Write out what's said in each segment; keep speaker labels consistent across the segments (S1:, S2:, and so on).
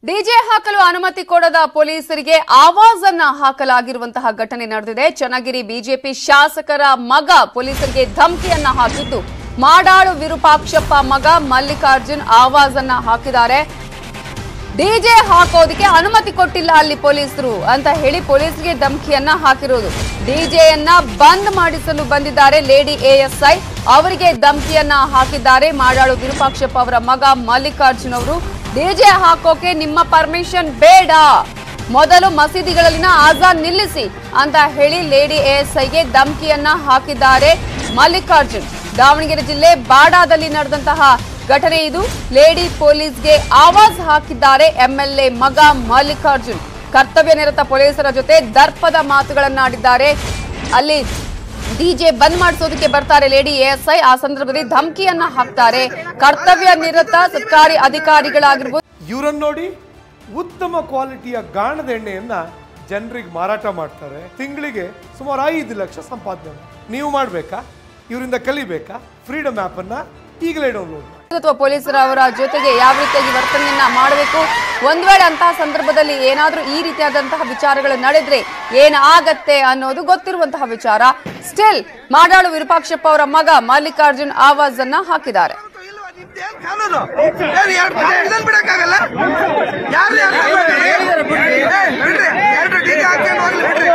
S1: DJ ಹಾಕಲು ಅನುಮತಿ ಕೊಡದ ಪೊಲೀಸರಿಗೆ ಆವಾಜ್ ಅನ್ನ ಹಾಕಲಾಗಿರುವಂತಹ ಘಟನೆ ನಡೆದಿದೆ ಚನ್ನಗಿರಿ ಬಿಜೆಪಿ ಶಾಸಕರ ಮಗ ಪೊಲೀಸರಿಗೆ ಧಮಕಿಯನ್ನ ಹಾಕಿದ್ದು ಮಾಡಾಳು ವಿರೂಪಾಕ್ಷಪ್ಪ ಮಗ ಮಲ್ಲಿಕಾರ್ಜುನ್ ಆವಾಜ್ ಅನ್ನ ಹಾಕಿದ್ದಾರೆ ಡಿಜೆ ಹಾಕೋದಕ್ಕೆ ಅನುಮತಿ ಕೊಟ್ಟಿಲ್ಲ ಅಲ್ಲಿ ಪೊಲೀಸರು ಅಂತ ಹೇಳಿ ಪೊಲೀಸರಿಗೆ ಧಮಕಿಯನ್ನ ಹಾಕಿರೋದು ಡಿಜೆಯನ್ನ ಬಂದ್ ಮಾಡಿಸಲು ಬಂದಿದ್ದಾರೆ ಲೇಡಿ ಎಎಸ್ಐ ಅವರಿಗೆ ಧಮಕಿಯನ್ನ ಹಾಕಿದ್ದಾರೆ ಮಾಡಾಳು ವಿರೂಪಾಕ್ಷಪ್ಪ ಅವರ ಮಗ ಮಲ್ಲಿಕಾರ್ಜುನ್ ಅವರು ಡಿಜೆ ಹಾಕೋಕೆ ನಿಮ್ಮ ಪರ್ಮಿಷನ್ ಬೇಡ ಮೊದಲು ಮಸೀದಿಗಳಲ್ಲಿನ ಆಜಾನ್ ನಿಲ್ಲಿಸಿ ಅಂತ ಹೇಳಿ ಲೇಡಿ ಎಎಸ್ಐಗೆ ಧಮಕಿಯನ್ನ ಹಾಕಿದ್ದಾರೆ ಮಲ್ಲಿಕಾರ್ಜುನ್ ದಾವಣಗೆರೆ ಜಿಲ್ಲೆ ಬಾಡಾದಲ್ಲಿ ನಡೆದಂತಹ ಘಟನೆ ಇದು ಲೇಡಿ ಪೊಲೀಸ್ಗೆ ಆವಾಜ್ ಹಾಕಿದ್ದಾರೆ ಎಂಎಲ್ಎ ಮಗ ಮಲ್ಲಿಕಾರ್ಜುನ್ ಕರ್ತವ್ಯ ನಿರತ ಪೊಲೀಸರ ಜೊತೆ ದರ್ಪದ ಮಾತುಗಳನ್ನಾಡಿದ್ದಾರೆ ಅಲ್ಲಿ ಡಿಜೆ ಬಂದ್ ಮಾಡಿಸೋದಕ್ಕೆ ಬರ್ತಾರೆ ಲೇಡಿ ಎಎಸ್ಐ ಆ ಸಂದರ್ಭದಲ್ಲಿ ಧಮಕಿಯನ್ನ ಹಾಕ್ತಾರೆ ಕರ್ತವ್ಯ ನಿರತ ಸರ್ಕಾರಿ ಅಧಿಕಾರಿಗಳಾಗಿರ್ಬೋದು
S2: ಇವರನ್ನು ನೋಡಿ ಉತ್ತಮ ಕ್ವಾಲಿಟಿಯ ಗಾಣದ ಎಣ್ಣೆಯನ್ನ ಜನರಿಗೆ ಮಾರಾಟ ಮಾಡ್ತಾರೆ ತಿಂಗಳಿಗೆ ಸುಮಾರು ಐದು ಲಕ್ಷ ಸಂಪಾದನೆ ನೀವು ಮಾಡಬೇಕಾ ಇವರಿಂದ ಕಲಿಬೇಕಾ ಫ್ರೀಡಮ್ ಆ್ಯಪನ್ನು ಈಗಲೇ ಡೌನ್ಲೋಡ್ ಮಾಡಿ
S1: ಅಥವಾ ಪೊಲೀಸರ ಅವರ ಜೊತೆಗೆ ಯಾವ ರೀತಿಯಾಗಿ ವರ್ತನೆಯನ್ನ ಮಾಡಬೇಕು ಒಂದ್ ವೇಳೆ ಅಂತಹ ಸಂದರ್ಭದಲ್ಲಿ ಏನಾದ್ರೂ ಈ ರೀತಿಯಾದಂತಹ ವಿಚಾರಗಳು ನಡೆದ್ರೆ ಏನಾಗತ್ತೆ ಅನ್ನೋದು ಗೊತ್ತಿರುವಂತಹ ವಿಚಾರ ಸ್ಟಿಲ್ ಮಾಡಾಳು ವಿರೂಪಾಕ್ಷಪ್ಪ ಅವರ ಮಗ ಮಲ್ಲಿಕಾರ್ಜುನ್ ಆವಾಜ್ ಅನ್ನ ಹಾಕಿದ್ದಾರೆ
S3: ಇಲ್ವಾ? ನಿಮ್ದೇನ್ ಕಾನೂನು? ಏನ್ ಎರಡ್ ಪದ ಇದನ್ ಬಿಡಕ್ಕಾಗಲ್ಲ? ಯಾರ್ದು ಯಾರ್ದು ಬಿಡ್ರಿ? ಏ, ಬಿಡ್ರಿ. ಎರಡು ಟೀಕೆ ಹಾಕ್ಕೊಂಡು ಹೋಗ್ಲಿ ಬಿಡ್ರಿ.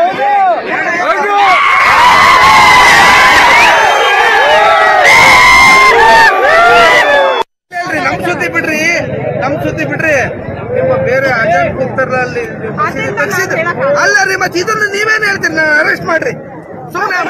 S3: ಹೇಳ್ರಿ, ನಮ್ ಸುದ್ದಿ ಬಿಡ್ರಿ ನಮ್ ಸುದ್ದಿ ಬಿಡ್ರಿ ನಿಮ್ಮ ಬೇರೆ ಅಜಾನ್ ಕೂತಾರಲ್ಲ ಅಲ್ಲಿ ಮಸೀದಿ ತೆಗ್ಸಿದ್ದು. ಅಲ್ಲ ರೀ ಮತ್ತೆ ಇದನ್ನ ನೀವೇನ್ ಹೇಳ್ತೀರಿ ನಾನು ಅರೆಸ್ಟ್ ಮಾಡ್ರಿ ಸುಮ್ಮನೆ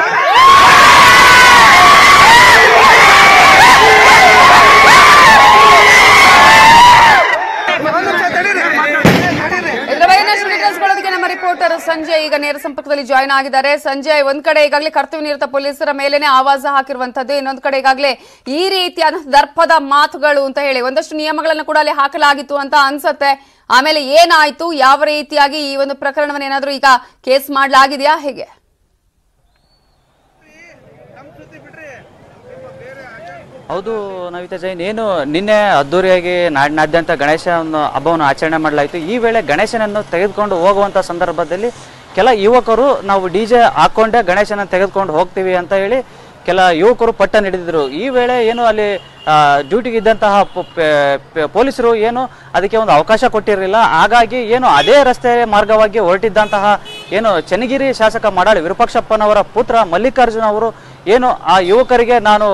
S3: ಒಂದು ನಿಮಿಷ ತಡೀರಿ. ತಡೀರಿ.
S1: ಇದರ ಬಗ್ಗೆ ಇನ್ನಷ್ಟು ಡೀಟೇಲ್ಸ್ ಕೊಡೋದಕ್ಕೆ ನಮ್ಮ ರಿಪೋರ್ಟರ್ ಸಂಜಯ್ ಈಗ ನೇರ ಸಂಪರ್ಕದಲ್ಲಿ ಜಾಯ್ನ್ ಆಗಿದ್ದಾರೆ ಸಂಜಯ್ ಒಂದ್ ಕಡೆ ಈಗಾಗಲೇ ಕರ್ತವ್ಯ ನಿರತ ಪೊಲೀಸರ ಮೇಲೇನೆ ಆವಾಜ ಹಾಕಿರುವಂತದ್ದು ಇನ್ನೊಂದ್ ಕಡೆ ಈಗಾಗಲೇ ಈ ರೀತಿಯಾದ ದರ್ಪದ ಮಾತುಗಳು ಅಂತ ಹೇಳಿ ಒಂದಷ್ಟು ನಿಯಮಗಳನ್ನ ಕೂಡ ಅಲ್ಲಿ ಹಾಕಲಾಗಿತ್ತು ಅಂತ ಅನ್ಸತ್ತೆ ಆಮೇಲೆ ಏನಾಯ್ತು ಯಾವ ರೀತಿಯಾಗಿ ಈ ಒಂದು ಪ್ರಕರಣವನ್ನ ಏನಾದ್ರೂ ಈಗ ಕೇಸ್ ಮಾಡ್ಲಾಗಿದೆಯಾ ಹೇಗೆ
S4: ಹೌದು ನವಿತಾ ಜೈನ್ ಏನು ನಿನ್ನೆ ಅದ್ದೂರಿಯಾಗಿ ನಾಡಿನಾದ್ಯಂತ ಗಣೇಶನ ಹಬ್ಬವನ್ನು ಆಚರಣೆ ಮಾಡಲಾಯಿತು ಈ ವೇಳೆ ಗಣೇಶನನ್ನು ತೆಗೆದುಕೊಂಡು ಹೋಗುವಂಥ ಸಂದರ್ಭದಲ್ಲಿ ಕೆಲ ಯುವಕರು ನಾವು ಡಿ ಜೆ ಹಾಕ್ಕೊಂಡೇ ಗಣೇಶನ ತೆಗೆದುಕೊಂಡು ಹೋಗ್ತೀವಿ ಅಂತ ಹೇಳಿ ಕೆಲ ಯುವಕರು ಪಟ್ಟ ಹಿಡಿದಿದ್ರು ಈ ವೇಳೆ ಏನು ಅಲ್ಲಿ ಡ್ಯೂಟಿಗೆ ಇದ್ದಂತಹ ಪೊ- ಪೆ- ಪೆ- ಪೊಲೀಸರು ಏನು ಅದಕ್ಕೆ ಒಂದು ಅವಕಾಶ ಕೊಟ್ಟಿರಲಿಲ್ಲ ಹಾಗಾಗಿ ಏನು ಅದೇ ರಸ್ತೆ ಮಾರ್ಗವಾಗಿ ಹೊರಟಿದ್ದಂತಹ ಏನು ಚನ್ನಗಿರಿ ಶಾಸಕ ಮಾಡಾಳಿ ವಿರೂಪಾಕ್ಷಪ್ಪನವರ ಪುತ್ರ ಮಲ್ಲಿಕಾರ್ಜುನ ಅವರು ಏನು ಆ ಯುವಕರಿಗೆ ನಾನು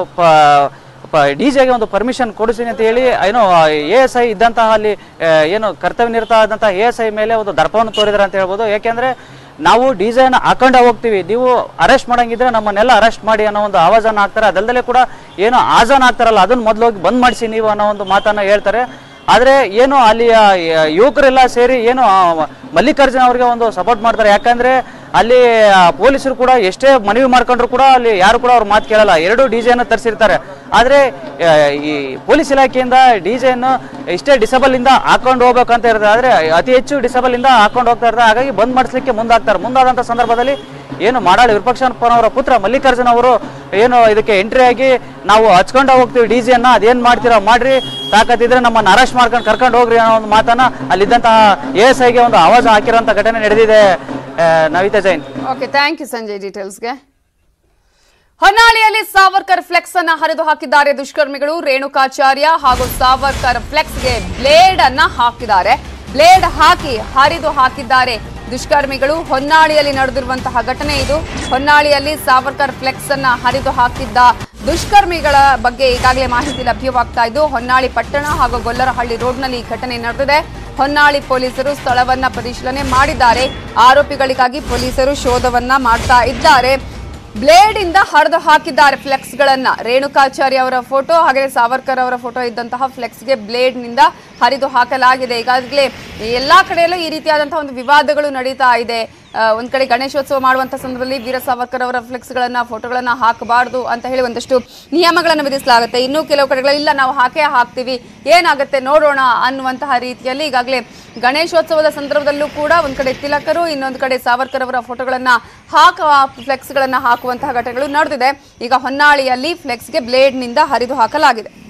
S4: ಪ ಡಿ ಜೆಗೆ ಒಂದು ಪರ್ಮಿಷನ್ ಕೊಡಿಸ್ತೀನಿ ಅಂತ ಹೇಳಿ ಏನೋ ಎ ಎಸ್ ಐ ಇದ್ದಂತಹ ಅಲ್ಲಿ ಆ, ಏನು ಕರ್ತವ್ಯ ನಿರತ ಆದಂತಹ ಎ ಎಸ್ ಐ ಮೇಲೆ ಒಂದು ದರ್ಪವನ್ನು ತೋರಿದ್ದಾರೆ ಅಂತ ಹೇಳ್ಬೋದು ಯಾಕೆಂದ್ರೆ ನಾವು ಡಿ ಜೆನ ಹಾಕೊಂಡೇ ಹೋಗ್ತೀವಿ ನೀವು ಅರೆಸ್ಟ್ ಮಾಡಂಗಿದ್ರೆ ನಮ್ಮನ್ನೆಲ್ಲ ಅರೆಸ್ಟ್ ಮಾಡಿ ಅನ್ನೋ ಒಂದು ಆವಾಜನ್ನು ಹಾಕ್ತಾರೆ ಅದಲ್ಲದೆ ಕೂಡ ಏನು ಆಜಾನ್ ಆಗ್ತಾರಲ್ಲ ಅದನ್ನ ಮೊದಲು ಹೋಗಿ ಬಂದ್ ಮಾಡಿಸಿ ನೀವು ಅನ್ನೋ ಒಂದು ಮಾತನ್ನ ಹೇಳ್ತಾರೆ ಆದ್ರೆ ಏನು ಅಲ್ಲಿಯ ಯುವಕರೆಲ್ಲ ಸೇರಿ ಏನು ಆ, ಮಲ್ಲಿಕಾರ್ಜುನ ಅವರಿಗೆ ಒಂದು ಸಪೋರ್ಟ್ ಮಾಡ್ತಾರೆ ಯಾಕಂದ್ರೆ ಅಲ್ಲಿ ಆ, ಪೊಲೀಸರು ಕೂಡ ಎಷ್ಟೇ ಮನವಿ ಮಾಡ್ಕೊಂಡ್ರು ಕೂಡ ಅಲ್ಲಿ ಯಾರು ಕೂಡ ಅವ್ರ ಮಾತು ಕೇಳಲ್ಲ ಎರಡು ಡಿ ಜೆಯನ್ನು ತರಿಸಿರ್ತಾರೆ ಆದ್ರೆ ಆ, ಈ ಪೊಲೀಸ್ ಇಲಾಖೆಯಿಂದ ಡಿ ಜೆಯನ್ನು ಇಷ್ಟೇ ಡಿಸಬಲ್ ಇಂದ ಹಾಕೊಂಡು ಹೋಗ್ಬೇಕಂತ ಇರ್ತದೆ ಆದ್ರೆ ಅತಿ ಹೆಚ್ಚು ಡಿಸಬಲ್ ಇಂದ ಹಾಕೊಂಡು ಹೋಗ್ತಾ ಇರ್ತಾರೆ ಹಾಗಾಗಿ ಬಂದ್ ಮಾಡಿಸ್ಲಿಕ್ಕೆ ಮುಂದಾಗ್ತಾರೆ ಮುಂದಾದಂತ ಸಂದರ್ಭದಲ್ಲಿ ಏನು ಮಾಡಾಳಿ ವಿರೂಪಾಕ್ಷಪ್ಪನವರ ಪುತ್ರ ಮಲ್ಲಿಕಾರ್ಜುನ ಅವರು ಏನು ಇದಕ್ಕೆ ಎಂಟ್ರಿ ಆಗಿ ನಾವು ಹಚ್ಕೊಂಡ ಹೋಗ್ತೀವಿ ಡಿ ಜಿಯನ್ನ ಅದೇನ್ ಮಾಡ್ತೀರಾ ಮಾಡ್ರಿ ತಾಕತ್ತಿದ್ರೆ ನಮ್ಮನ್ನ ಅರೆಸ್ಟ್ ಮಾಡ್ಕೊಂಡು ಕರ್ಕೊಂಡು ಹೋಗ್ರಿ ಅನ್ನೋ ಒಂದು ಮಾತನ್ನ ಅಲ್ಲಿದ್ದಂತಹ ಎ ಎಸ್ ಐಗೆ ಒಂದು ಆವಾಜ ಹಾಕಿರೋಂಥ ಘಟನೆ ನಡೆದಿದೆ ಆ, Navitha Jain
S1: okay thank you Sanjay ಡೀಟೇಲ್ಸ್ಗೆ ಹೊನ್ನಾಳಿಯಲ್ಲಿ ಸಾವರ್ಕರ್ ಫ್ಲೆಕ್ಸ್ ಅನ್ನ ಹರಿದು ಹಾಕಿದ್ದಾರೆ ದುಷ್ಕರ್ಮಿಗಳು ರೇಣುಕಾಚಾರ್ಯ ಹಾಗೂ ಸಾವರ್ಕರ್ ಫ್ಲೆಕ್ಸ್ಗೆ ಬ್ಲೇಡ್ ಅನ್ನ ಹಾಕಿದ್ದಾರೆ ಬ್ಲೇಡ್ ಹಾಕಿ ಹರಿದು ಹಾಕಿದ್ದಾರೆ ದುಷ್ಕರ್ಮಿಗಳು ಹೊನ್ನಾಳಿಯಲ್ಲಿ ನಡೆದಿರುವಂತಹ ಘಟನೆ ಇದು ಹೊನ್ನಾಳಿಯಲ್ಲಿ ಸಾವರ್ಕರ್ ಫ್ಲೆಕ್ಸ್ ಅನ್ನ ಹರಿದು ಹಾಕಿದ್ದ ದುಷ್ಕರ್ಮಿಗಳ ಬಗ್ಗೆ ಈಗಾಗಲೇ ಮಾಹಿತಿ ಲಭ್ಯವಾಗ್ತಾ ಇದ್ದು ಹೊನ್ನಾಳಿ ಪಟ್ಟಣ ಹಾಗೂ ಗೊಲ್ಲರಹಳ್ಳಿ ರೋಡ್ನಲ್ಲಿ ಈ ಘಟನೆ ನಡೆದಿದೆ ಹೊನ್ನಾಳಿ ಪೊಲೀಸರು ಸ್ಥಳವನ್ನ ಪರಿಶೀಲನೆ ಮಾಡಿದ್ದಾರೆ ಆರೋಪಿಗಳಿಗಾಗಿ ಪೊಲೀಸರು ಶೋಧವನ್ನ ಮಾಡ್ತಾ ಇದ್ದಾರೆ ಬ್ಲೇಡ್ ಇಂದ ಹರಿದು ಹಾಕಿದ್ದಾರೆ ಫ್ಲೆಕ್ಸ್ ಗಳನ್ನ ರೇಣುಕಾಚಾರ್ಯ ಅವರ ಫೋಟೋ ಹಾಗೆ ಸಾವರ್ಕರ್ ಅವರ ಫೋಟೋ ಇದ್ದಂತಹ ಫ್ಲೆಕ್ಸ್ ಗೆ ಬ್ಲೇಡ್ ನಿಂದ ಹರಿದು ಹಾಕಲಾಗಿದೆ ಈಗಾಗಲೇ ಎಲ್ಲಾ ಕಡೆಯಲ್ಲೂ ಈ ರೀತಿಯಾದಂತಹ ಒಂದು ವಿವಾದಗಳು ನಡೀತಾ ಇದೆ ಆ, ಒಂದ್ ಕಡೆ ಗಣೇಶೋತ್ಸವ ಮಾಡುವಂತ ಸಂದರ್ಭದಲ್ಲಿ ವೀರ ಸಾವರ್ಕರ್ ಅವರ ಫ್ಲೆಕ್ಸ್ ಗಳನ್ನ ಫೋಟೋಗಳನ್ನ ಹಾಕಬಾರ್ದು ಅಂತ ಹೇಳಿ ಒಂದಷ್ಟು ನಿಯಮಗಳನ್ನು ವಿಧಿಸಲಾಗುತ್ತೆ ಇನ್ನು ಕೆಲವು ಕಡೆಗಳಲ್ಲಿ ಇಲ್ಲ ನಾವು ಹಾಕೇ ಹಾಕ್ತೀವಿ ಏನಾಗುತ್ತೆ ನೋಡೋಣ ಅನ್ನುವಂತಹ ರೀತಿಯಲ್ಲಿ ಈಗಾಗಲೇ ಗಣೇಶೋತ್ಸವದ ಸಂದರ್ಭದಲ್ಲೂ ಕೂಡ ಒಂದ್ ಕಡೆ ತಿಲಕರು ಇನ್ನೊಂದು ಕಡೆ ಸಾವರ್ಕರ್ ಅವರ ಫೋಟೋಗಳನ್ನ ಹಾಕ ಫ್ಲೆಕ್ಸ್ ಗಳನ್ನ ಹಾಕುವಂತಹ ಘಟನೆಗಳು ನಡೆದಿದೆ ಈಗ ಹೊನ್ನಾಳಿಯಲ್ಲಿ ಫ್ಲೆಕ್ಸ್ಗೆ ಬ್ಲೇಡ್ ನಿಂದ ಹರಿದು ಹಾಕಲಾಗಿದೆ